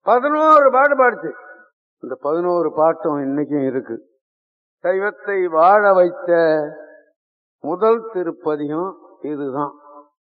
பதினோரு பாட்டு பாடுச்சு இந்த பதினோரு பாட்டும் இன்னைக்கும் இருக்கு சைவத்தை வாழ வைத்த முதல் திருப்பதிகம் இதுதான்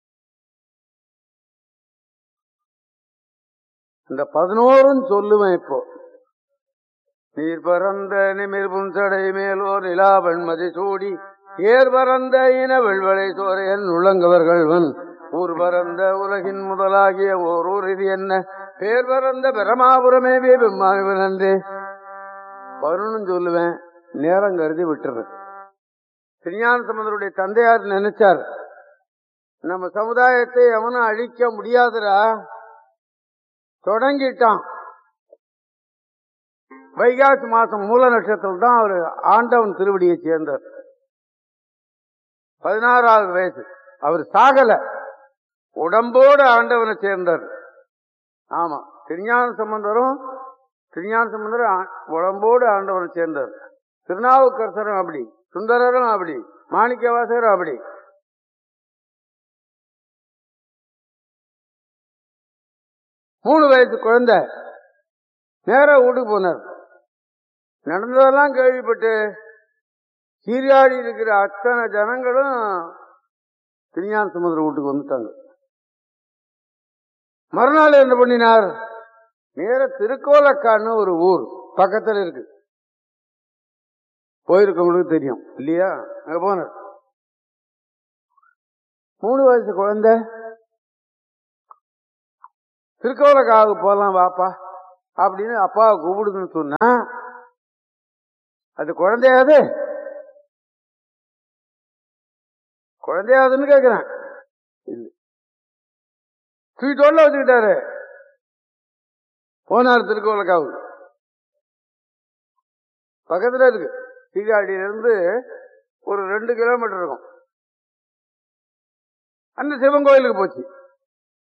இந்த பதினோரும் சொல்லுவேன் இப்போ நீர் பறந்த நிமிர் புன்சடை மேலோர் நிலா வெண்மதி சூடி ஏர் பறந்த இன வெள்வளை சோரையன் உளங்கவர்கள்வன் ஊர் பறந்த உலகின் முதலாகிய ஓர் ஊர் இது என்ன பேர் பறந்த பிரமாபுரமே நன்றே பதினொன்னு சொல்லுவேன் நேரம் கருதி விட்டுறேன் திருஞான சம்பந்தருடைய தந்தையார் நினைச்சார் நம்ம சமுதாயத்தை எவனும் அழிக்க முடியாதுடா தொடங்கிட்டான் வைகாசி மாசம் மூல நட்சத்திரம் தான் அவர் ஆண்டவன் திருவடியை சேர்ந்தார் பதினாறாவது வயசு அவர் சாகல உடம்போடு ஆண்டவனை சேர்ந்தார் ஆமா திருஞான சம்பந்தரும் திருஞான சம்பந்தரும் ஆ- உடம்போடு ஆண்டவனை சேர்ந்தார் திருநாவுக்கரசரும் அப்படி சுந்தரரும் அப்படி மாணிக்கவாசகரும் அப்படி மூணு வயசு குழந்தை நேரா வீட்டுக்கு போனார் நடந்ததெல்லாம் கேள்விப்பட்டு சீரியாடி இருக்கிற அத்தனை ஜனங்களும் திருஞான சமுதிர வீட்டுக்கு வந்துட்டாங்க மறுநாள் என்ன பண்ணினார் நேர திருக்கோலக்கான்னு ஒரு ஊர் பக்கத்துல இருக்கு போயிருக்கவங்களுக்கு தெரியும் இல்லையா அங்க போனார் மூணு வயசு குழந்தை திருக்கோலக்காவுக்கு போலாம் வாப்பா அப்படின்னு அப்பாவை கூப்பிடுதுன்னு சொன்னா அது குழந்தையாது குழந்தையாதுன்னு கேக்குறேன் இல்ல ஸ்வீட்டோட வச்சுக்கிட்டாரு போனார் திருக்கோலக்காவுக்கு பக்கத்துல இருக்கு சீகாடியில இருந்து ஒரு ரெண்டு கிலோமீட்டர் இருக்கும் அந்த சிவன் கோயிலுக்கு போச்சு